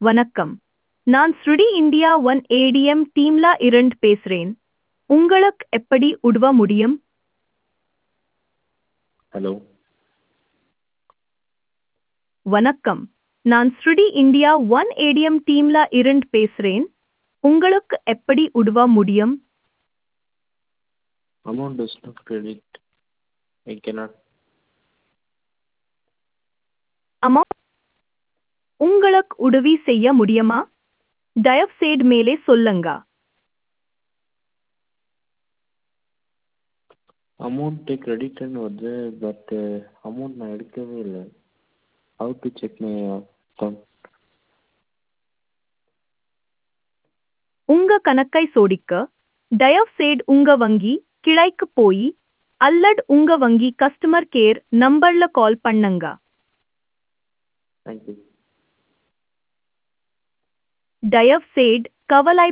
வணக்கம் நான் ஸ்ருடி இந்தியா ஒன் ஏடிஎம் டீம்ல இருந்து பேசுறேன் உங்களுக்கு எப்படி உதவ முடியும் ஹலோ வணக்கம் நான் ஸ்ருடி இந்தியா ஒன் ஏடிஎம் டீம்ல இருந்து பேசுறேன் உங்களுக்கு எப்படி உதவ முடியும் amount does not credit. I cannot. அம்மா உங்களுக்கு உதவி செய்ய முடியுமா தயவுசெய்து மேலே சொல்லுங்க அமௌண்ட் கிரெடிட்னு வருது பட் அமௌண்ட் நான் எடுக்கவே இல்லை how to check my account உங்க கணக்கை சோதிக்க தயவுசெய்து உங்க வங்கி கிளைக்கு போய் அல்லது உங்க வங்கி கஸ்டமர் கேர் நம்பர்ல கால் பண்ணுங்க தேங்க்யூ தயவுசெய்து கவலை